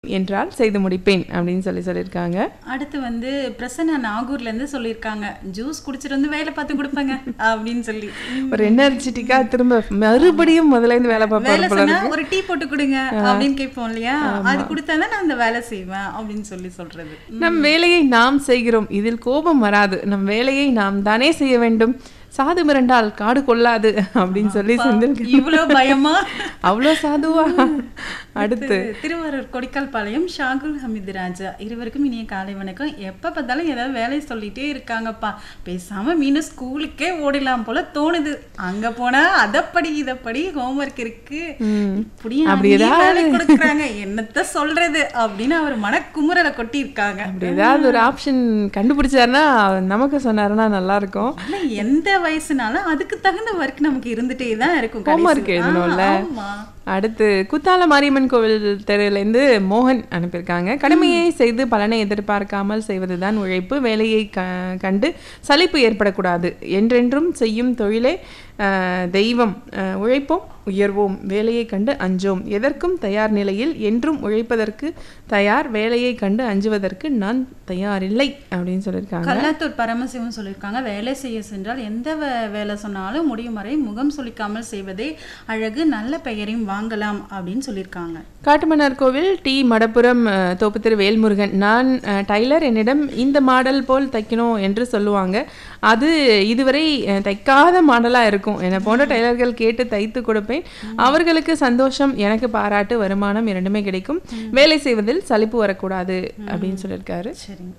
என்றால் செய்து முடிப்பேன் அப்படின்னு சொல்லி சொல்லியிருக்காங்க அடுத்து வந்து பிரசன்னா நாகூர்ல இருந்து சொல்லியிருக்காங்க ஜூஸ் குடிச்சிட்டு வந்து வேலை பார்த்து கொடுப்பேங்க அப்படின்னு சொல்லி ஒரு எனர்ஜெட்டிக்கா திரும்ப மறுபடியும் முதல்ல இருந்து வேலை வேலை பார்ப்பாரு போல சொன்னா இருக்கு. ஒரு டீ போட்டு கொடுங்க அப்படின்னு கேட்போம் இல்லையா அது கொடுத்தாதான் நான் அந்த வேலை செய்வேன் அப்படின்னு சொல்லி சொல்றது நம் வேலையை நாம் செய்கிறோம் இதில் கோபம் வராது நம் வேலையை நாம் தானே செய்ய வேண்டும் சாது மிரண்டால் காடு கொள்ளாது அப்படின்னு சொல்லி செந்தில் இவ்வளவு பயமா அவ்வளோ சாதுவா அடுத்து திருவாரூர் கொடிக்கால் பாளையம் ஷாகுல் ஹமீது ராஜா இருவருக்கும் இனிய காலை வணக்கம் எப்ப பார்த்தாலும் ஏதாவது வேலையை சொல்லிட்டே இருக்காங்கப்பா பேசாம மீன் ஸ்கூலுக்கே ஓடிடலாம் போல தோணுது அங்க போனா அதப்படி இதப்படி ஹோம்ஒர்க் இருக்கு இப்படியும் அப்படி அங்கேயும் ஏதாவது- வேலை கொடுக்குறாங்க என்னத்த சொல்றது அப்படின்னு அவர் மனக்குமுறலை கொட்டி இருக்காங்க அப்படி ஏதாவது ஒரு ஆப்ஷன் கண்டுபிடிச்சாருன்னா நமக்கு சொன்னாருன்னா நல்லா இருக்கும் ஆனா எந்த வயசுனாலும் அதுக்கு தகுந்த ஒர்க் நமக்கு இருந்துட்டே தான் இருக்கும் Homework கடைசி- எழுதணும்ல? ஆ, ஆமா அடுத்து குத்தால மாரியம்மன் கோவில் தெருவிலேருந்து மோகன் அனுப்பியிருக்காங்க கடமையை செய்து பலனை எதிர்பார்க்காமல் செய்வதுதான் உழைப்பு வேலையை க கண்டு சலிப்பு ஏற்படக்கூடாது என்றென்றும் செய்யும் தொழிலே அஹ், தெய்வம் அஹ், உழைப்போம் உயர்வோம் வேலையை கண்டு அஞ்சோம் எதற்கும் தயார் நிலையில் என்றும் உழைப்பதற்கு தயார் வேலையை கண்டு அஞ்சுவதற்கு நான் தயாரில்லை அப்படின்னு சொல்லியிருக்காங்க கல்லாத்தூர் பரமசிவம் சொல்லியிருக்காங்க வேலை செய்ய சென்றால் எந்த வே- வேலை சொன்னாலும் முடியும் வரை முகம் சுளிக்காமல் செய்வதே அழகு நல்ல பெயரையும் வாங்கலாம் அப்படின்னு சொல்லியிருக்காங்க காட்டுமன்னார் கோவில் டி மடப்புரம் அஹ், தோப்புத்திரு வேல்முருகன் நான் அஹ், டைலர் என்னிடம் இந்த மாடல் போல் தைக்கணும் என்று சொல்லுவாங்க அது இதுவரை அஹ், தைக்காத மாடலாக இருக்கும் என்னை போன்ற டைலர்கள் கேட்டு தைத்து கொடுப்பேன் அவர்களுக்கு சந்தோஷம் எனக்கு பாராட்டு வருமானம் இரண்டுமே கிடைக்கும் வேலை செய்வதில் சலிப்பு வரக்கூடாது அப்படின்னு சொல்லியிருக்காரு சரிங்க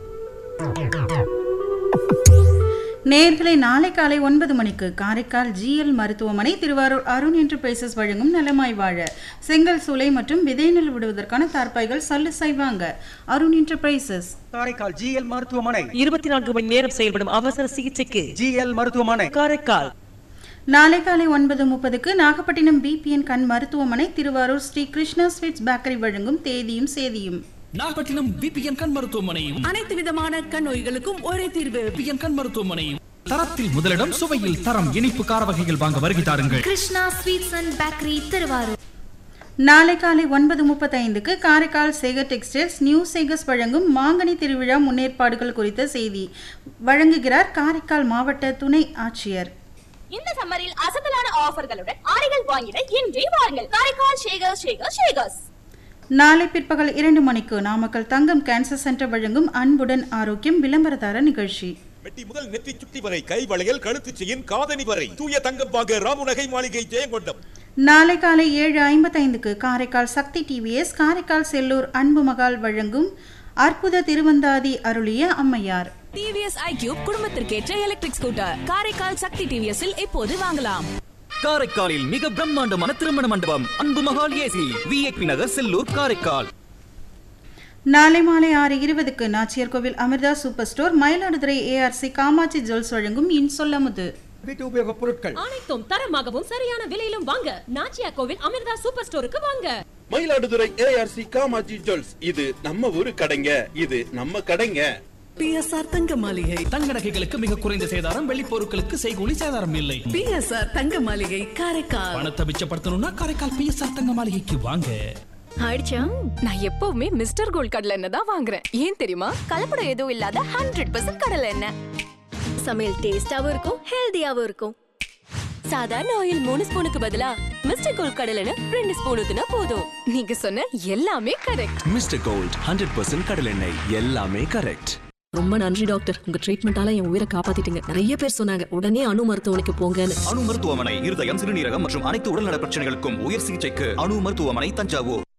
நேர்களை நாளை காலை ஒன்பது மணிக்கு காரைக்கால் ஜிஎல் மருத்துவமனை திருவாரூர் அருண் என்டர்பிரைசஸ் வழங்கும் நலமாய் வாழ செங்கல் சூளை மற்றும் விதை நெல் விடுவதற்கான தார்ப்பாய்கள் சல்லு செய்வாங்க அருண் என்டர்பிரைசஸ் காரைக்கால் ஜிஎல் மருத்துவமனை இருபத்தி நான்கு மணி நேரம் செயல்படும் அவசர சிகிச்சைக்கு ஜிஎல் மருத்துவமனை காரைக்கால் நாளை காலை ஒன்பது முப்பதுக்கு நாகப்பட்டினம் பிபிஎன் கண் மருத்துவமனை திருவாரூர் ஸ்ரீ கிருஷ்ணா ஸ்வீட்ஸ் பேக்கரி வழங்கும் தேதியும் சேதியும் நாகப்பட்டினம் பிபிஎன் கண் மருத்துவமனையும் அனைத்து விதமான கண் நோய்களுக்கும் ஒரே தீர்வு பிபிஎன் கண் மருத்துவமனையும் தரத்தில் முதலிடம் சுவையில் தரம் இனிப்பு கார வகைகள் வாங்க வருகை தாருங்கள் Krishna sweets and bakery Thiruvarur நாளை காலை ஒன்பது முப்பத்தைந்துக்கு காரைக்கால் சேகர் டெக்ஸ்டைல்ஸ் நியூ சேகர்ஸ் வழங்கும் மாங்கனி திருவிழா முன்னேற்பாடுகள் குறித்த செய்தி வழங்குகிறார் காரைக்கால் மாவட்ட துணை ஆட்சியர் இந்த சம்மரில் அசத்தலான ஆஃபர்களுடன் ஆடைகள் வாங்கிட இன்றே வாருங்கள் காரைக்கால் ஷேகர் ஷேகர் ஷேகர்ஸ் நாளை பிற்பகல் இரண்டு மணிக்கு நாமக்கல் தங்கம் கேன்சர் சென்டர் வழங்கும் அன்புடன் ஆரோக்கியம் விளம்பரதார நிகழ்ச்சி மெட்டி முதல் நெற்றி சுட்டி வரை கை வளையல் கழுத்து செயின் காதணி வரை தூய தங்கம் வாங்க ராமுநகை மாளிகை ஜெயங்கொண்டம் நாளை காலை ஏழு ஐம்பத்தைந்துக்கு காரைக்கால் சக்தி டிவிஎஸ் காரைக்கால் செல்லூர் அன்பு மகால் வழங்கும் அற்புத திருவந்தாதி அருளிய அம்மையார் டிவிஎஸ் ஐக்யூப் குடும்பத்திற்கேற்ற எலக்ட்ரிக் ஸ்கூட்டர் காரைக்கால் சக்தி டிவிஎஸ்ஸில் இப்போது வாங்கலாம் காரைக்காலில் மிக பிரம்மாண்டமான திருமண மண்டபம் அன்பு மகால் ஏசி விஐபி நகர் செல்லூர் காரைக்கால் நாளை மாலை ஆறு இருபதுக்கு Nachiyar Koil Amirtha super store Mayiladuthurai ARC Kamatchi jewels வழங்கும் இன்சொல்லமுது வீட்டு உபயோகப் பொருட்கள் அனைத்தும் தரமாகவும் சரியான விலையிலும் வாங்க நாச்சியா கோவில் அமிர்தா சூப்பர் ஸ்டோருக்கு வாங்க மயிலாடுதுறை ஏஆர்சி காமாஜி ஜுவல்ஸ் இது நம்ம ஊரு கடைங்க இது நம்ம கடைங்க பிஎஸ்ஆர் தங்க மாளிகை தங்க நகைகளுக்கு மிக குறைந்த சேதாரம் வெள்ளி பொருட்களுக்கு செய்கூலி சேதாரம் இல்லை பிஎஸ்ஆர் தங்க மாளிகை காரைக்கால் பணத்தை மிச்சப்படுத்தணும்னா காரைக்கால் பிஎஸ்ஆர் தங்க மாளிகைக்கு வாங்க ஆயிடுச்சா நான் எப்பவுமே மிஸ்டர் கோல்ட் கடலை எண்ணெய் தான் வாங்குறேன் ஏன் தெரியுமா கலப்படம் எதுவும் இல்லாத ஹண்ட்ரட் பர்சன்ட் கடலை எண்ணெய் சமையல் டேஸ்டாவும் இருக்கும் ஹெல்தியாவும் இருக்கும் சாதாரண ஆயில் மூணு ஸ்பூனுக்கு பதிலா மிஸ்டர் கோல்ட் கடலை எண்ணெய் ரெண்டு ஸ்பூன் ஊத்துனா போதும் நீங்க சொன்ன எல்லாமே correct mister gold hundred percent கடலெண்ணெய் எல்லாமே கரெக்ட் ரொம்ப நன்றி டாக்டர் உங்க ட்ரீட்மெண்டால என் உயிரை காப்பாத்திட்டீங்க நிறைய பேர் சொன்னாங்க உடனே அணு மருத்துவமனைக்கு போங்கன்னு அணு மருத்துவமனை இருதயம் சிறுநீரகம் மற்றும் அனைத்து உடல்நல பிரச்சனைகளுக்கும் உயர் சிகிச்சைக்கு அணு மருத்துவமனை தஞ்சாவூர்